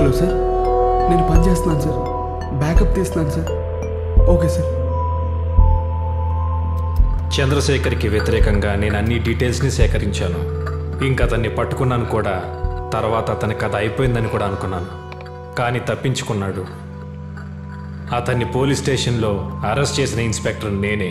Hello sir నేను పని చేస్తున్నాను సార్ బ్యాకప్ తీస్తున్నాను సార్ ఓకే సార్ చంద్రశేఖర్కి వ్యతిరేకంగా నేను అన్ని డీటెయిల్స్ని సేకరించాను ఇంకా అతన్ని పట్టుకున్నాను కూడా తర్వాత అతని కథ అయిపోయిందని కూడా అనుకున్నాను కానీ తప్పించుకున్నాడు అతన్ని పోలీస్ స్టేషన్లో అరెస్ట్ చేసిన ఇన్స్పెక్టర్ నేనే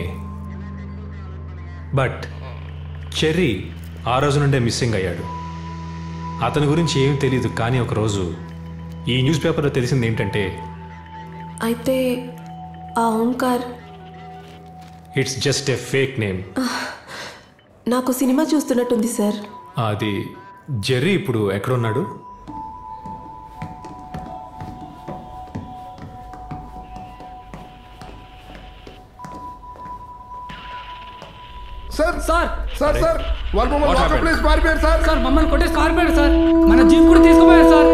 బట్ చెర్రీ ఆ రోజు నుండే మిస్సింగ్ అయ్యాడు అతని గురించి ఏమీ తెలియదు కానీ ఒకరోజు ఈ న్యూస్ పేపర్లో తెలిసింది ఏంటంటే అయితే ఆ Omkar it's just a fake name నాకు సినిమా చూస్తున్నట్టుంది సార్ అది జెర్రీ ఇప్పుడు ఎక్కడున్నాడు సార్ సార్ సార్ సార్ వాళ్ళు మమ్మల్ని What లోకల్ happened? ప్లేస్ పారిపోయారు సార్ సార్ మమ్మల్ని కొట్టేసి కారిపోయాడు సార్ మన జీప్ కూడా తీసుకుపోయారు సార్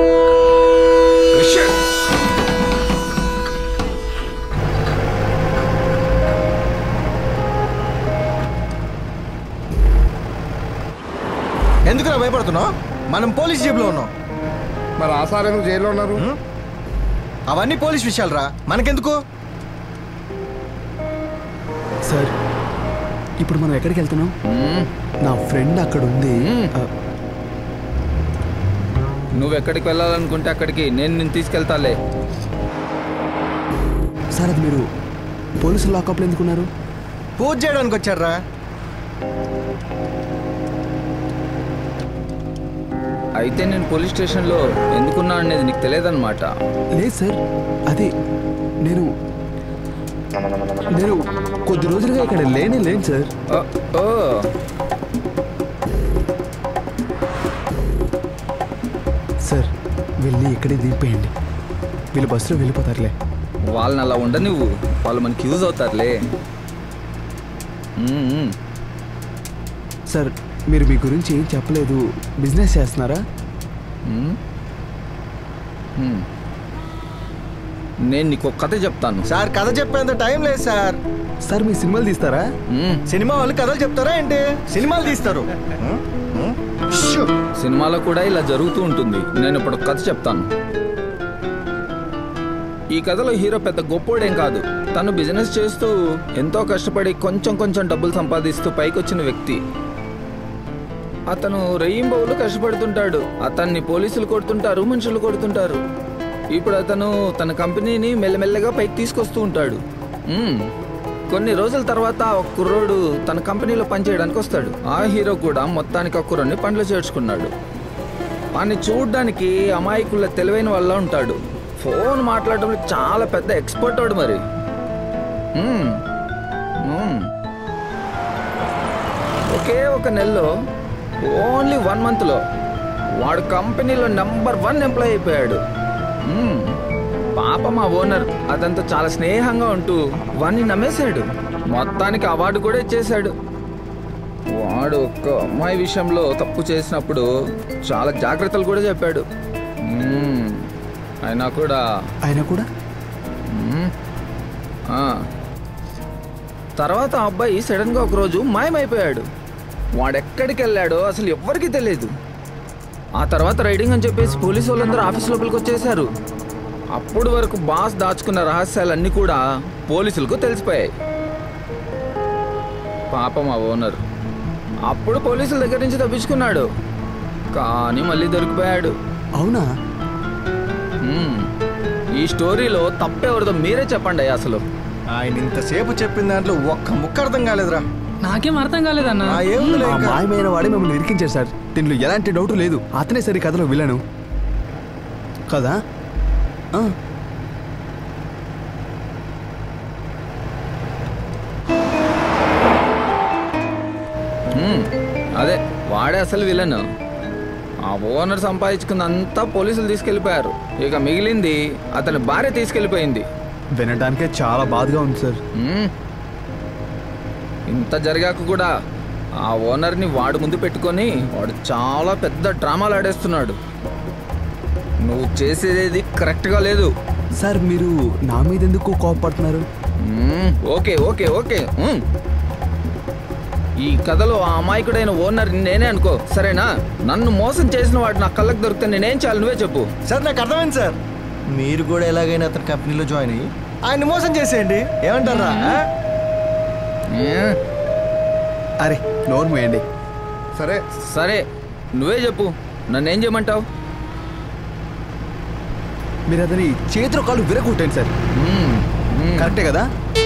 ఎందుకురా భయపడుతున్నావు మనం పోలీస్ జీప్లో ఉన్నాం మరి ఆ సార్ ఎందుకు జైల్లో ఉన్నారు అవన్నీ పోలీస్ విషయాలు రా మనకెందుకు సార్ ఇప్పుడు మనం ఎక్కడికి వెళ్తున్నాం నా ఫ్రెండ్ అక్కడ ఉంది ఆ, నువ్వు ఎక్కడికి వెళ్ళాలనుకుంటే అక్కడికి నేను నిన్ను తీసుకెళ్తాలే సార్ అది మీరు పోలీసులు లాకప్లో ఎందుకున్నారు పూజ చేయడానికి వచ్చారా అయితే నేను పోలీస్ స్టేషన్లో ఎందుకున్నా అనేది నీకు తెలియదన్నమాట లేదు సార్ అది నేను నేను కొద్ది రోజులుగా ఇక్కడ లేనే లేను సార్ ఓ, ఓ సార్ వెళ్ళి ఇక్కడే దిగిపోయండి వీళ్ళు బస్సులో వెళ్ళిపోతారులే వాళ్ళని అలా ఉండనివ్వు వాళ్ళు మనకి యూజ్ అవుతారులే మ్మ్, మ్మ్. సార్ మీరు మీ గురించి ఏం చెప్పలేదు బిజినెస్ చేస్తున్నారా మ్మ్. మ్మ్. నేను నీకు ఒక కథ చెప్తాను సార్ కథ చెప్పేంత టైం లేదు సార్ సార్ మీ సినిమాలు తీస్తారా మ్మ్. సినిమా వాళ్ళు కథలు చెప్తారా ఏంటి సినిమాలు తీస్తారు హ్మ్? హ్మ్? షూ. సినిమాలో కూడా ఇలా జరుగుతూ ఉంటుంది నేను ఇప్పుడు ఒక కథ చెప్తాను ఈ కథలో హీరో పెద్ద గొప్పోడేం కాదు తను బిజినెస్ చేస్తూ ఎంతో కష్టపడి కొంచెం కొంచెం డబ్బులు సంపాదిస్తూ పైకొచ్చిన వ్యక్తి అతను రెయ్యింబవులు కష్టపడుతుంటాడు అతన్ని పోలీసులు కొడుతుంటారు మనుషులు కొడుతుంటారు ఇప్పుడు అతను తన కంపెనీని మెల్లమెల్లగా పైకి తీసుకొస్తూ ఉంటాడు మ్మ్. కొన్ని రోజుల తర్వాత ఒక కుర్రోడు తన కంపెనీలో పనిచేయడానికి వస్తాడు ఆ హీరో కూడా మొత్తానికి ఆ కుర్రోని పనిలో చేర్చుకున్నాడు వాడిని చూడ్డానికి అమాయకుల తెలివైన వల్ల ఉంటాడు ఫోన్ మాట్లాడడంలో చాలా పెద్ద ఎక్స్పర్ట్ వాడు మరి మ్మ్. మ్మ్. ఒకే ఒక నెలలో ఓన్లీ వన్ మంత్లో వాడు కంపెనీలో నెంబర్ వన్ ఎంప్లాయ్ అయిపోయాడు మ్మ్. పాప మా ఓనర్ అతనితో చాలా స్నేహంగా ఉంటూ వాడిని నమ్మేశాడు మొత్తానికి అవార్డు కూడా ఇచ్చేశాడు వాడు ఒక్క అమ్మాయి విషయంలో తప్పు చేసినప్పుడు చాలా జాగ్రత్తలు కూడా చెప్పాడు మ్మ్. అయినా కూడా ఆయన కూడా మ్మ్. ఆ. తర్వాత ఆ అబ్బాయి సడన్గా ఒకరోజు మాయమైపోయాడు వాడెక్కడికి వెళ్ళాడో అసలు ఎవ్వరికీ తెలియదు ఆ తర్వాత రైడింగ్ అని చెప్పేసి పోలీసు వాళ్ళందరూ ఆఫీస్ లోపలికి వచ్చేసారు అప్పుడు వరకు బాస్ దాచుకున్న రహస్యాలన్నీ కూడా పోలీసులకు తెలిసిపోయాయి పాపం ఆ ఓనర్ అప్పుడు పోలీసుల దగ్గర నుంచి తప్పించుకున్నాడు కానీ మళ్ళీ దొరికిపోయాడు అవునా మ్మ్. ఈ స్టోరీలో తప్పెవరిదో మీరే చెప్పండి అయ్యా అసలు ఆయన ఇంతసేపు చెప్పిన దాంట్లో ఒక్క ముక్క అర్థం కాలేదురా నాకేం అర్థం కాలేదన్నా ఆ, ఏముందిలే ఆ ఇంకా. మాయమైన వాడే మిమ్మల్ని ఇరికించారు సార్ దీనిలో ఎలాంటి డౌట్ లేదు అతనే సరి కథలో విలను కదా ఆ, మ్మ్. అదే వాడే అసలు విలన్ ఆ ఓనర్ సంపాదించుకున్నంతా పోలీసులు తీసుకెళ్ళిపోయారు ఇక మిగిలింది అతని భార్య తీసుకెళ్ళిపోయింది వినడానికే చాలా బాధగా ఉంది సార్ మ్మ్. ఇంత జరిగాక కూడా ఆ ఓనర్ని వాడు ముందు పెట్టుకొని వాడు చాలా పెద్ద డ్రామాలు ఆడేస్తున్నాడు నువ్వు చేసేది కరెక్ట్గా లేదు సార్ మీరు నా మీద ఎందుకు కోపడుతున్నారు hmm. Okay okay okay hmm. ఈ కథలో ఆ అమాయకుడైన ఓనర్ నేనే అనుకో సరేనా నన్ను మోసం చేసిన వాడు నా కళ్ళకు దొరికితే నేనేం చేయాలి నువ్వే చెప్పు సార్ నాకు అర్థమైంది సార్ మీరు కూడా ఎలాగైనా అతని కంపెనీలో జాయిన్ అయ్యి ఆయన మోసం చేసేయండి ఏమంటారా ఆ? ఏ? అరే నోరు మూయండి సరే సరే నువ్వే చెప్పు నన్నేం చేయమంటావు మీరు అతని చేతిలో కాలు విరగొట్టండి సార్ కరెక్టే కదా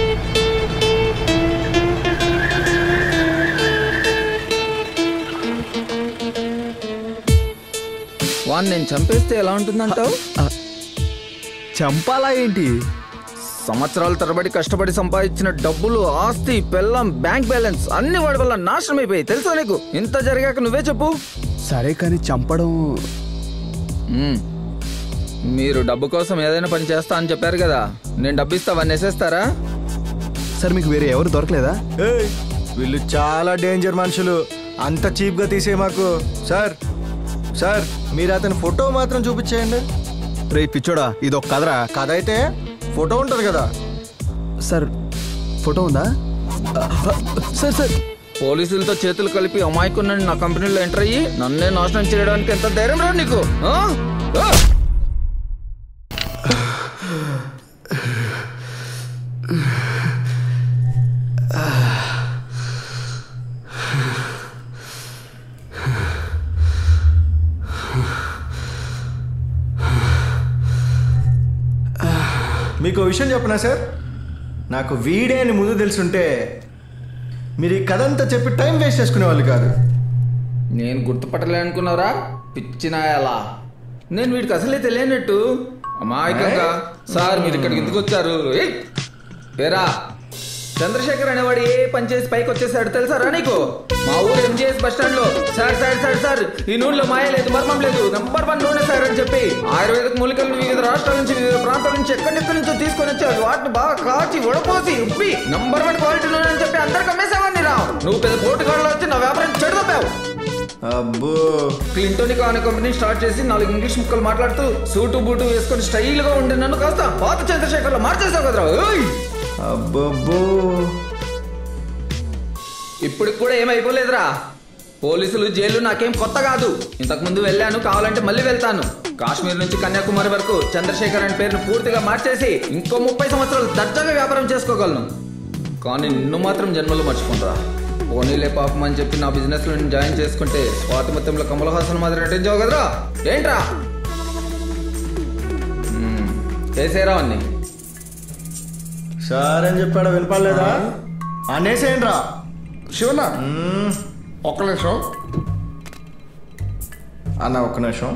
వాడిని నేను చంపేస్తే ఎలా ఉంటుందంటావు చంపాలా ఏంటి సంవత్సరాల తరబడి కష్టపడి సంపాదించిన డబ్బులు ఆస్తి పెళ్ళం బ్యాంక్ బ్యాలెన్స్ అన్ని వాడి వల్ల నాశనం అయిపోయాయి తెలుసా నీకు ఇంత జరిగాక నువ్వే చెప్పు సరే కానీ చంపడం మ్మ్. మీరు డబ్బు కోసం ఏదైనా పని చేస్తా అని చెప్పారు కదా నేను డబ్బు ఇస్తా వాడిని వేసేస్తారా సార్ మీకు వేరే ఎవరు దొరకలేదా ఏయ్, వీళ్ళు చాలా డేంజర్ మనుషులు అంత చీప్గా తీసే మాకు సార్ సార్ మీరు అతని ఫోటో మాత్రం చూపించేయండి రే పిచ్చోడా ఇది ఒక కదరా కథ అయితే ఫోటో ఉంటుంది కదా సార్ ఫోటో ఉందా సార్ సార్ పోలీసులతో చేతులు కలిపి అమాయకున్నాను నా కంపెనీలో ఎంటర్ అయ్యి నన్నే నాశనం చేయడానికి ఎంత ధైర్యం రా నీకు ఆ? ఆ! మీకు ఓ విషయం చెప్పనా సార్ నాకు వీడే అని ముందు తెలుసుంటే మీరు ఈ కథ అంతా చెప్పి టైం వేస్ట్ చేసుకునే వాళ్ళు కాదు నేను గుర్తుపట్టలే అనుకున్నారా పిచ్చినాయాలా నేను వీడికి అసలే తెలియనట్టు అమాయకంగా సార్ మీరు ఇక్కడికి ఎందుకు వచ్చారు ఏయ్! ఏరా చంద్రశేఖర్ అనేవాడు ఏ పని చేసి పైకి వచ్చేసాడు తెలుసారా నీకు మా ఊరు ఎంజిఎస్ బస్ స్టాండ్ లో సార్ సార్ సార్ సార్ ఈ నూనెలో మాయ లేదు మర్మం లేదు నంబర్ వన్ నూనె సార్ అని చెప్పి ఆయుర్వేదిక మూలికలను వివిధ రాష్ట్రాల నుంచి వివిధ ప్రాంతాల నుంచి ఎక్కడెక్కడి నుంచో తీసుకొని వచ్చారు వాటిని బాగా కాచి ఉడపోసి ఉప్పి నంబర్ వన్ క్వాలిటీ నూనె అని చెప్పి అందరికి అమ్మేసావని రా నువ్వు పెద్ద పోటుగాళ్ళు వచ్చి నా వ్యాపారం చెడు తప్పావు అబ్బో క్లింటోనిక్ అనే కంపెనీ స్టార్ట్ చేసి నాలుగు ఇంగ్లీష్ ముక్కలు మాట్లాడుతూ సూటు బూటు వేసుకొని స్టైల్ గా ఉండే నన్ను కాస్త పాత చంద్రశేఖర్ లో మార్చేసావు కదరా ఏయ్! అబ్బబ్బో ఇప్పటికి కూడా ఏమైపోలేదురా పోలీసులు జైలు నాకేం కొత్త కాదు ఇంతకు ముందు వెళ్ళాను కావాలంటే మళ్ళీ వెళ్తాను కాశ్మీర్ నుంచి కన్యాకుమారి వరకు చంద్రశేఖర్ అనే పేరును పూర్తిగా మార్చేసి ఇంకో ముప్పై సంవత్సరాలు దర్జాగా వ్యాపారం చేసుకోగలను కానీ నిన్ను మాత్రం జన్మలో మర్చిపోనరా పోనీలే పాపం అని చెప్పి నా బిజినెస్ లో నేను జాయిన్ చేసుకుంటే స్వాతి మొత్తంలో కమల్ హాసన్ మాదిరి నటించావు కదరా ఏంట్రా మ్మ్. చేసేరా అన్ని సార్ అని చెప్పాడా వినపడలేదా అనేసేయండి రా శివన్న ఒక్క నిమిషం అన్న ఒక్క నిమిషం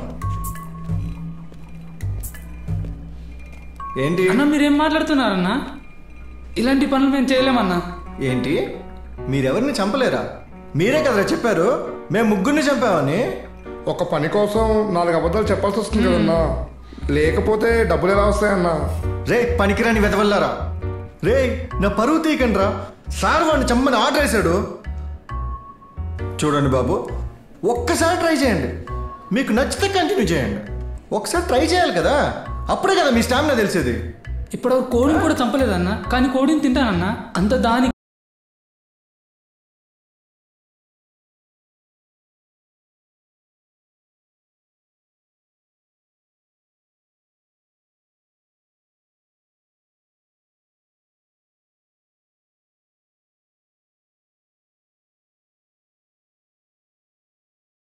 ఏంటి అన్న మీరేం మాట్లాడుతున్నారన్నా ఇలాంటి పనులు మేము చేయలేమన్నా ఏంటి మీరెవరిని చంపలేరా మీరే కదరా చెప్పారు మేము ముగ్గురిని చంపామని ఒక పని కోసం నాలుగు అబద్ధాలు చెప్పాల్సి వస్తుంది కదన్నా లేకపోతే డబ్బులు ఎలా వస్తాయన్నా రే పనికిరాని వెదవల్లారా రే నా పరువు తీయకండి రా సార్ వాడిని చమ్మని ఆర్డర్ వేశాడు చూడండి బాబు ఒక్కసారి ట్రై చేయండి మీకు నచ్చితే కంటిన్యూ చేయండి ఒకసారి ట్రై చేయాలి కదా అప్పుడే కదా మీ స్టామినా తెలిసేది ఇప్పుడు కోడిని కూడా చంపలేదన్నా కానీ కోడిని తింటానన్నా అంత దాని